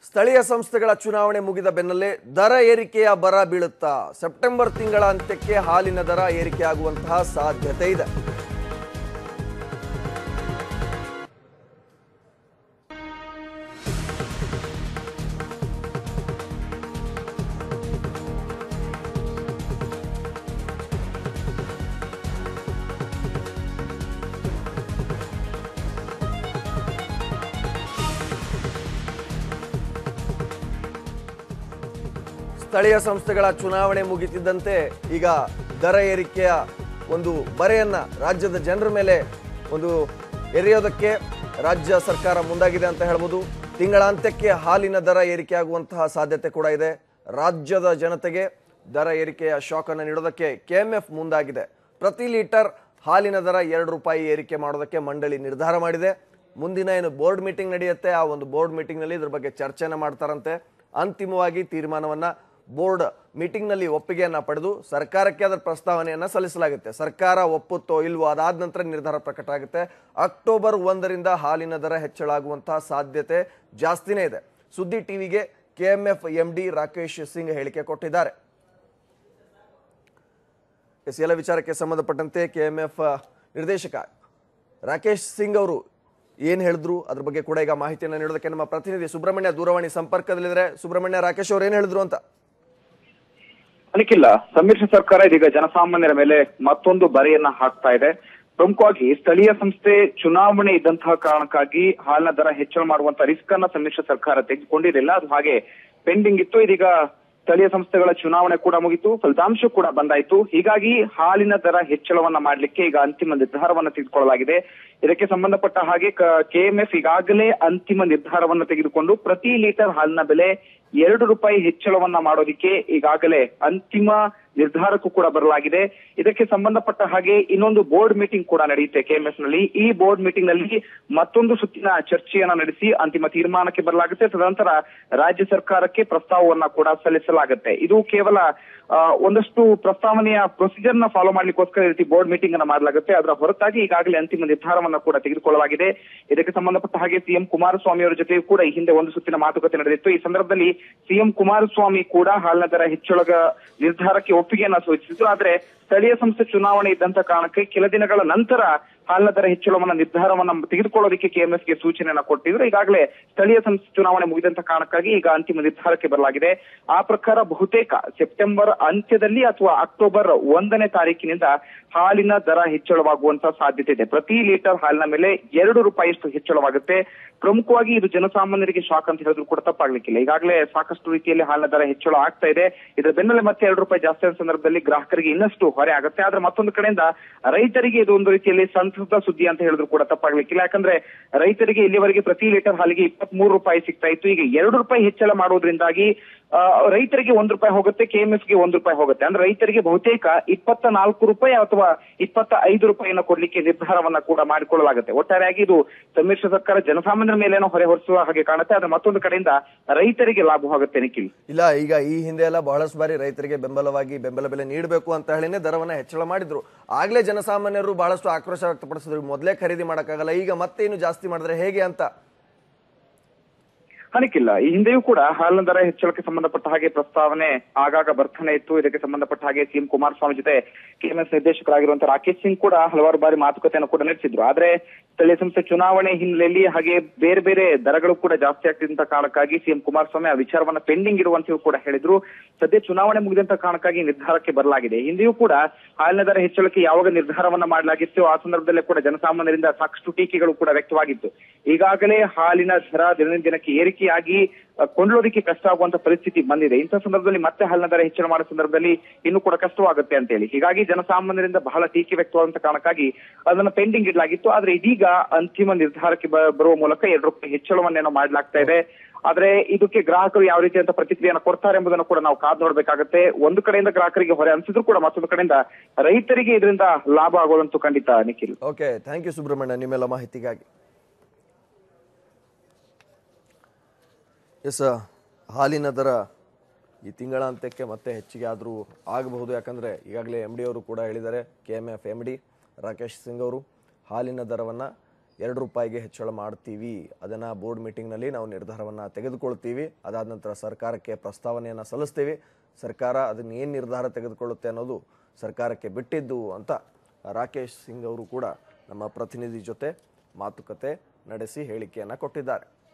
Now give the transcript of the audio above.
ಸ್ಥಳೀಯ ಸಂಸ್ಥೆಗಳ ಚುನಾವಣೆ ಮುಗಿದ ಬೆನ್ನಲ್ಲೇ ದರ ಏರಿಕೆಯ ಬರ ಬೀಳುತ್ತಾ ಸೆಪ್ಟೆಂಬರ್ ತಿಂಗಳ ಅಂತ್ಯಕ್ಕೆ ಹಾಲಿನ ದರ ಏರಿಕೆಯಾಗುವಂತಹ ಸಾಧ್ಯತೆ ಇದೆ ಸ್ಥಳೀಯ ಸಂಸ್ಥೆಗಳ ಚುನಾವಣೆ ಮುಗಿತಿದ್ದಂತೆ ಈಗ ದರ ಏರಿಕೆಯ ಒಂದು ಬರೆಯನ್ನ ರಾಜ್ಯದ ಜನರ ಮೇಲೆ ಒಂದು ಎರೆಯೋದಕ್ಕೆ ರಾಜ್ಯ ಸರ್ಕಾರ ಮುಂದಾಗಿದೆ ಅಂತ ಹೇಳ್ಬೋದು ತಿಂಗಳಾಂತ್ಯಕ್ಕೆ ಹಾಲಿನ ದರ ಏರಿಕೆಯಾಗುವಂತಹ ಸಾಧ್ಯತೆ ಕೂಡ ಇದೆ ರಾಜ್ಯದ ಜನತೆಗೆ ದರ ಏರಿಕೆಯ ಶಾಕ್ ಅನ್ನು ನೀಡೋದಕ್ಕೆ ಕೆಎಂಎಫ್ ಮುಂದಾಗಿದೆ ಪ್ರತಿ ಲೀಟರ್ ಹಾಲಿನ ದರ ಎರಡು ರೂಪಾಯಿ ಏರಿಕೆ ಮಾಡೋದಕ್ಕೆ ಮಂಡಳಿ ನಿರ್ಧಾರ ಮಾಡಿದೆ ಮುಂದಿನ ಏನು ಬೋರ್ಡ್ ಮೀಟಿಂಗ್ ನಡೆಯುತ್ತೆ ಆ ಒಂದು ಬೋರ್ಡ್ ಮೀಟಿಂಗ್ನಲ್ಲಿ ಇದ್ರ ಬಗ್ಗೆ ಚರ್ಚೆನ ಮಾಡ್ತಾರಂತೆ ಅಂತಿಮವಾಗಿ ತೀರ್ಮಾನವನ್ನ ಬೋರ್ಡ್ ಮೀಟಿಂಗ್ನಲ್ಲಿ ಒಪ್ಪಿಗೆಯನ್ನ ಪಡೆದು ಸರ್ಕಾರಕ್ಕೆ ಅದರ ಪ್ರಸ್ತಾವನೆಯನ್ನ ಸಲ್ಲಿಸಲಾಗುತ್ತೆ ಸರ್ಕಾರ ಒಪ್ಪುತ್ತೋ ಇಲ್ವೋ ಅದಾದ ನಂತರ ನಿರ್ಧಾರ ಪ್ರಕಟ ಆಗುತ್ತೆ ಅಕ್ಟೋಬರ್ ಒಂದರಿಂದ ಹಾಲಿನ ದರ ಹೆಚ್ಚಳ ಆಗುವಂತಹ ಸಾಧ್ಯತೆ ಜಾಸ್ತಿನೇ ಇದೆ ಸುದ್ದಿ ಟಿವಿಗೆ KMF M D Rakesh Singh ಹೇಳಿಕೆ ಕೊಟ್ಟಿದ್ದಾರೆ ಎಸ್ ಎಲ್ಲ ವಿಚಾರಕ್ಕೆ ಸಂಬಂಧಪಟ್ಟಂತೆ ಕೆಎಂಎಫ್ ನಿರ್ದೇಶಕ ರಾಕೇಶ್ ಸಿಂಗ್ ಅವರು ಏನ್ ಹೇಳಿದ್ರು ಅದ್ರ ಬಗ್ಗೆ ಕೂಡ ಈಗ ಮಾಹಿತಿಯನ್ನು ನೀಡೋದಕ್ಕೆ ನಮ್ಮ ಪ್ರತಿನಿಧಿ ಸುಬ್ರಹ್ಮಣ್ಯ ದೂರವಾಣಿ ಸಂಪರ್ಕದಲ್ಲಿದ್ದಾರೆ ಸುಬ್ರಹ್ಮಣ್ಯ ರಾಕೇಶ್ ಅವ್ರು ಏನ್ ಹೇಳಿದ್ರು ಅಂತ ಅನಿಕಿಲ್ಲ ಸಮ್ಮಿಶ್ರ ಸರ್ಕಾರ ಇದೀಗ ಜನಸಾಮಾನ್ಯರ ಮೇಲೆ ಮತ್ತೊಂದು ಬರೆಯನ್ನ ಹಾಕ್ತಾ ಇದೆ ಪ್ರಮುಖವಾಗಿ ಸ್ಥಳೀಯ ಸಂಸ್ಥೆ ಚುನಾವಣೆ ಇದ್ದಂತಹ ಕಾರಣಕ್ಕಾಗಿ ಹಾಲಿನ ದರ ಹೆಚ್ಚಳ ಮಾಡುವಂತ ರಿಸ್ಕ್ ಅನ್ನ ಸಮ್ಮಿಶ್ರ ಸರ್ಕಾರ ತೆಗೆದುಕೊಂಡಿರಲಿಲ್ಲ ಅದು ಹಾಗೆ ಪೆಂಡಿಂಗ್ ಇತ್ತು ಇದೀಗ ಸ್ಥಳೀಯ ಸಂಸ್ಥೆಗಳ ಚುನಾವಣೆ ಕೂಡ ಮುಗಿತು ಫಲಿತಾಂಶ ಕೂಡ ಬಂದಾಯ್ತು ಹೀಗಾಗಿ ಹಾಲಿನ ದರ ಹೆಚ್ಚಳವನ್ನ ಮಾಡಲಿಕ್ಕೆ ಈಗ ಅಂತಿಮ ನಿರ್ಧಾರವನ್ನ ತೆಗೆದುಕೊಳ್ಳಲಾಗಿದೆ ಇದಕ್ಕೆ ಸಂಬಂಧಪಟ್ಟ ಹಾಗೆ ಕೆಎಂಎಫ್ ಈಗಾಗಲೇ ಅಂತಿಮ ನಿರ್ಧಾರವನ್ನ ತೆಗೆದುಕೊಂಡು ಪ್ರತಿ ಲೀಟರ್ ಹಾಲಿನ ಬೆಲೆ ಎರಡು ರೂಪಾಯಿ ಹೆಚ್ಚಳವನ್ನ ಮಾಡೋದಿಕ್ಕೆ ಈಗಾಗಲೇ ಅಂತಿಮ ನಿರ್ಧಾರಕ್ಕೂ ಕೂಡ ಬರಲಾಗಿದೆ ಇದಕ್ಕೆ ಸಂಬಂಧಪಟ್ಟ ಹಾಗೆ ಇನ್ನೊಂದು ಬೋರ್ಡ್ ಮೀಟಿಂಗ್ ಕೂಡ ನಡೆಯುತ್ತೆ ಕೆಎಂಎಸ್ ನಲ್ಲಿ ಈ ಬೋರ್ಡ್ ಮೀಟಿಂಗ್ ನಲ್ಲಿ ಮತ್ತೊಂದು ಸುತ್ತಿನ ಚರ್ಚೆಯನ್ನ ನಡೆಸಿ ಅಂತಿಮ ತೀರ್ಮಾನಕ್ಕೆ ಬರಲಾಗುತ್ತೆ ತದನಂತರ ರಾಜ್ಯ ಸರ್ಕಾರಕ್ಕೆ ಪ್ರಸ್ತಾವವನ್ನ ಕೂಡ ಸಲ್ಲಿಸಲಾಗುತ್ತೆ ಇದು ಕೇವಲ ಆ, ಒಂದಷ್ಟು ಪ್ರಸ್ತಾವನೆಯ ಪ್ರೊಸೀಜರ್ ನ ಫಾಲೋ ಮಾಡ್ಲಿಕ್ಕೋಸ್ಕರ ಈ ರೀತಿ ಬೋರ್ಡ್ ಮೀಟಿಂಗ್ ಅನ್ನ ಮಾಡಲಾಗುತ್ತೆ ಅದರ ಹೊರತಾಗಿ ಈಗಾಗಲೇ ಅಂತಿಮ ನಿರ್ಧಾರವನ್ನ ಕೂಡ ತೆಗೆದುಕೊಳ್ಳಲಾಗಿದೆ ಇದಕ್ಕೆ ಸಂಬಂಧಪಟ್ಟ ಹಾಗೆ ಸಿಎಂ ಕುಮಾರಸ್ವಾಮಿ ಅವರ ಜೊತೆ ಕೂಡ ಈ ಹಿಂದೆ ಒಂದು ಸುತ್ತಿನ ಮಾತುಕತೆ ನಡೆದಿತ್ತು ಈ ಸಂದರ್ಭದಲ್ಲಿ ಸಿಎಂ ಕುಮಾರಸ್ವಾಮಿ ಕೂಡ ಹಾಲಿನ ದರ ಹೆಚ್ಚಳದ ನಿರ್ಧಾರಕ್ಕೆ ಒಪ್ಪಿಗೆಯನ್ನ ಸೂಚಿಸಿದ್ರು ಆದ್ರೆ ಸ್ಥಳೀಯ ಸಂಸ್ಥೆ ಚುನಾವಣೆ ಇದ್ದಂತ ಕಾರಣಕ್ಕೆ ಕೆಲ ದಿನಗಳ ನಂತರ ಹಾಲಿನ ದರ ಹೆಚ್ಚಳವನ್ನ ನಿರ್ಧಾರವನ್ನ ತೆಗೆದುಕೊಳ್ಳೋದಕ್ಕೆ ಕೆಎಂಎಸ್ಗೆ ಸೂಚನೆಯನ್ನ ಕೊಟ್ಟಿದ್ರು ಈಗಾಗಲೇ ಸ್ಥಳೀಯ ಸಂಸ್ಥೆ ಚುನಾವಣೆ ಮುಗಿದಂತ ಕಾರಣಕ್ಕಾಗಿ ಈಗ ಅಂತಿಮ ನಿರ್ಧಾರಕ್ಕೆ ಬರಲಾಗಿದೆ ಆ ಪ್ರಕಾರ ಬಹುತೇಕ ಸೆಪ್ಟೆಂಬರ್ ಅಂತ್ಯದಲ್ಲಿ ಅಥವಾ ಅಕ್ಟೋಬರ್ ಒಂದನೇ ತಾರೀಕಿನಿಂದ ಹಾಲಿನ ದರ ಹೆಚ್ಚಳವಾಗುವಂತ ಸಾಧ್ಯತೆ ಇದೆ ಪ್ರತಿ ಲೀಟರ್ ಹಾಲಿನ ಮೇಲೆ ಎರಡು ರೂಪಾಯಿಯಷ್ಟು ಹೆಚ್ಚಳವಾಗುತ್ತೆ ಪ್ರಮುಖವಾಗಿ ಇದು ಜನಸಾಮಾನ್ಯರಿಗೆ ಶಾಕ್ ಅಂತ ಹೇಳಿದ್ರು ಕೂಡ ತಪ್ಪಾಗ್ಲಿಕ್ಕಿಲ್ಲ ಈಗಾಗಲೇ ಸಾಕಷ್ಟು ರೀತಿಯಲ್ಲಿ ಹಾಲಿನ ದರ ಹೆಚ್ಚಳ ಆಗ್ತಾ ಇದೆ ಇದರ ಬೆನ್ನಲ್ಲೇ ಮತ್ತೆ ಎರಡು ರೂಪಾಯಿ ಜಾಸ್ತಿ ಆದ ಸಂದರ್ಭದಲ್ಲಿ ಗ್ರಾಹಕರಿಗೆ ಇನ್ನಷ್ಟು ಹೊರೆ ಆಗುತ್ತೆ ಆದ್ರೆ ಮತ್ತೊಂದು ಕಡೆಯಿಂದ ರೈತರಿಗೆ ಇದು ಒಂದು ರೀತಿಯಲ್ಲಿ ಸಂತೃಪ್ತ ಸುದ್ದಿ ಅಂತ ಹೇಳಿದ್ರು ಕೂಡ ತಪ್ಪಾಗ್ಲಿಕ್ಕಿಲ್ಲ ಯಾಕಂದ್ರೆ ರೈತರಿಗೆ ಇಲ್ಲಿವರೆಗೆ ಪ್ರತಿ ಲೀಟರ್ ಹಾಲಿಗೆ ಇಪ್ಪತ್ತ್ ಮೂರು ರೂಪಾಯಿ ಸಿಗ್ತಾ ಇತ್ತು ಈಗ ಎರಡು ರೂಪಾಯಿ ಹೆಚ್ಚಳ ಮಾಡೋದ್ರಿಂದಾಗಿ ಆ, ರೈತರಿಗೆ ಒಂದ್ ರೂಪಾಯಿ ಹೋಗುತ್ತೆ ಕೆಎಂಎಫ್ ಗೆ ಒಂದ್ ರೂಪಾಯಿ ಹೋಗುತ್ತೆ ಅಂದ್ರೆ ರೈತರಿಗೆ ಬಹುತೇಕ ಇಪ್ಪತ್ತ ನಾಲ್ಕು ರೂಪಾಯಿ ಅಥವಾ ಇಪ್ಪತ್ತ ಐದು ರೂಪಾಯಿನ ಕೊಡ್ಲಿಕ್ಕೆ ನಿರ್ಧಾರವನ್ನ ಕೂಡ ಮಾಡಿಕೊಳ್ಳಲಾಗುತ್ತೆ ಒಟ್ಟಾರೆಯಾಗಿ ಇದು ಸಮ್ಮಿಶ್ರ ಸರ್ಕಾರ ಜನಸಾಮಾನ್ಯರ ಮೇಲೇನೋ ಹೊರೆ ಹೊರಿಸುವ ಹಾಗೆ ಕಾಣುತ್ತೆ ಆದ್ರೆ ಮತ್ತೊಂದು ಕಡೆಯಿಂದ ರೈತರಿಗೆ ಲಾಭವಾಗುತ್ತೆ ನಿಖಿಲ್ ಇಲ್ಲ ಈಗ ಈ ಹಿಂದೆ ಎಲ್ಲ ಬಹಳಷ್ಟು ಬಾರಿ ರೈತರಿಗೆ ಬೆಂಬಲವಾಗಿ ಬೆಂಬಲ ಬೆಲೆ ನೀಡಬೇಕು ಅಂತ ಹೇಳಿನೇ ದರವನ್ನ ಹೆಚ್ಚಳ ಮಾಡಿದ್ರು ಆಗ್ಲೇ ಜನಸಾಮಾನ್ಯರು ಬಹಳಷ್ಟು ಆಕ್ರೋಶ ವ್ಯಕ್ತಪಡಿಸಿದ್ರು ಮೊದಲೇ ಖರೀದಿ ಮಾಡಕ್ಕಾಗಲ್ಲ ಈಗ ಮತ್ತೆ ಇನ್ನು ಜಾಸ್ತಿ ಮಾಡಿದ್ರೆ ಹೇಗೆ ಅಂತ ಅನಿಕಿಲ್ಲ ಈ ಹಿಂದೆಯೂ ಕೂಡ ಹಾಲಿನ ದರ ಹೆಚ್ಚಳಕ್ಕೆ ಸಂಬಂಧಪಟ್ಟ ಹಾಗೆ ಪ್ರಸ್ತಾವನೆ ಆಗಾಗ ಬರ್ತಾನೆ ಇತ್ತು ಇದಕ್ಕೆ ಸಂಬಂಧಪಟ್ಟ ಹಾಗೆ ಸಿಎಂ ಕುಮಾರಸ್ವಾಮಿ ಜೊತೆ ಕೆಎಂಎಸ್ ನಿರ್ದೇಶಕರಾಗಿರುವಂತಹ ರಾಕೇಶ್ ಸಿಂಗ್ ಕೂಡ ಹಲವಾರು ಬಾರಿ ಮಾತುಕತೆಯನ್ನು ಕೂಡ ನಡೆಸಿದ್ರು ಆದ್ರೆ ಸ್ಥಳೀಯ ಸಂಸ್ಥೆ ಚುನಾವಣೆ ಹಿನ್ನೆಲೆಯಲ್ಲಿ ಹಾಗೆ ಬೇರೆ ಬೇರೆ ದರಗಳು ಕೂಡ ಜಾಸ್ತಿ ಆಗ್ತಿದ್ದಂತ ಕಾರಣಕ್ಕಾಗಿ ಸಿಎಂ ಕುಮಾರಸ್ವಾಮಿ ಆ ವಿಚಾರವನ್ನ ಪೆಂಡಿಂಗ್ ಇರುವಂತೆಯೂ ಕೂಡ ಹೇಳಿದ್ರು ಸದ್ಯ ಚುನಾವಣೆ ಮುಗಿದಂತ ಕಾರಣಕ್ಕಾಗಿ ನಿರ್ಧಾರಕ್ಕೆ ಬರಲಾಗಿದೆ ಹಿಂದೆಯೂ ಕೂಡ ಹಾಲಿನ ದರ ಹೆಚ್ಚಳಕ್ಕೆ ಯಾವಾಗ ನಿರ್ಧಾರವನ್ನ ಮಾಡಲಾಗಿತ್ತು ಆ ಸಂದರ್ಭದಲ್ಲೇ ಕೂಡ ಜನಸಾಮಾನ್ಯರಿಂದ ಸಾಕಷ್ಟು ಟೀಕೆಗಳು ಕೂಡ ವ್ಯಕ್ತವಾಗಿತ್ತು ಈಗಾಗಲೇ ಹಾಲಿನ ದರ ದಿನದಿಂದ ದಿನಕ್ಕೆ ಏರಿಕೆಯಾಗಿ ಅಹ್, ಕೊಂಡ್ಲೋದಕ್ಕೆ ಕಷ್ಟ ಆಗುವಂತ ಪರಿಸ್ಥಿತಿ ಬಂದಿದೆ ಇಂಥ ಸಂದರ್ಭದಲ್ಲಿ ಮತ್ತೆ ಹಾಲಿನ ದರ ಹೆಚ್ಚಳ ಮಾಡೋ ಸಂದರ್ಭದಲ್ಲಿ ಇನ್ನೂ ಕೂಡ ಕಷ್ಟವಾಗುತ್ತೆ ಅಂತ ಹೇಳಿ ಹೀಗಾಗಿ ಜನಸಾಮಾನ್ಯರಿಂದ ಬಹಳ ಟೀಕೆ ವ್ಯಕ್ತವಾದಂತ ಕಾರಣಕ್ಕಾಗಿ ಅದನ್ನ ಪೆಂಡಿಂಗ್ ಇಡಲಾಗಿತ್ತು ಆದ್ರೆ ಇದೀಗ ಅಂತಿಮ ನಿರ್ಧಾರಕ್ಕೆ ಬ- ಬರುವ ಮೂಲಕ ಎರಡು ರೂಪಾಯಿ ಹೆಚ್ಚಳವನ್ನೇನೋ ಮಾಡಲಾಗ್ತಾ ಇದೆ ಆದ್ರೆ ಇದಕ್ಕೆ ಗ್ರಾಹಕರು ಯಾವ ರೀತಿಯಂತ ಪ್ರತಿಕ್ರಿಯೆಯನ್ನು ಕೊಡ್ತಾರೆ ಎಂಬುದನ್ನು ಕೂಡ ನಾವು ಕಾದು ನೋಡ್ಬೇಕಾಗತ್ತೆ ಒಂದು ಕಡೆಯಿಂದ ಗ್ರಾಹಕರಿಗೆ ಹೊರೆ ಅನ್ಸಿದ್ರು ಕೂಡ ಮತ್ತೊಂದು ಕಡೆಯಿಂದ ರೈತರಿಗೆ ಇದರಿಂದ ಲಾಭ ಆಗೋದಂತೂ ಖಂಡಿತ Nikhil okay thank you Subrahmanya ನಿಮ್ಮೆಲ್ಲ ಮಾಹಿತಿಗಾಗಿ ಎಸ್ ಹಾಲಿನ ದರ ಈ ತಿಂಗಳಾಂತ್ಯಕ್ಕೆ ಮತ್ತೆ ಹೆಚ್ಚಿಗೆ ಆದರೂ ಆಗಬಹುದು ಯಾಕಂದರೆ ಈಗಾಗಲೇ ಎಮ್ ಡಿ ಅವರು ಕೂಡ ಹೇಳಿದ್ದಾರೆ K M F M D Rakesh Singh ಅವರು ಹಾಲಿನ ದರವನ್ನು ಎರಡು ರೂಪಾಯಿಗೆ ಹೆಚ್ಚಳ ಮಾಡ್ತೀವಿ ಅದನ್ನು ಬೋರ್ಡ್ ಮೀಟಿಂಗ್ನಲ್ಲಿ ನಾವು ನಿರ್ಧಾರವನ್ನು ತೆಗೆದುಕೊಳ್ತೀವಿ ಅದಾದ ನಂತರ ಸರ್ಕಾರಕ್ಕೆ ಪ್ರಸ್ತಾವನೆಯನ್ನು ಸಲ್ಲಿಸ್ತೀವಿ ಸರ್ಕಾರ ಅದನ್ನ ಏನು ನಿರ್ಧಾರ ತೆಗೆದುಕೊಳ್ಳುತ್ತೆ ಅನ್ನೋದು ಸರ್ಕಾರಕ್ಕೆ ಬಿಟ್ಟಿದ್ದು ಅಂತ ರಾಕೇಶ್ ಸಿಂಗ್ ಅವರು ಕೂಡ ನಮ್ಮ ಪ್ರತಿನಿಧಿ ಜೊತೆ ಮಾತುಕತೆ ನಡೆಸಿ ಹೇಳಿಕೆಯನ್ನು ಕೊಟ್ಟಿದ್ದಾರೆ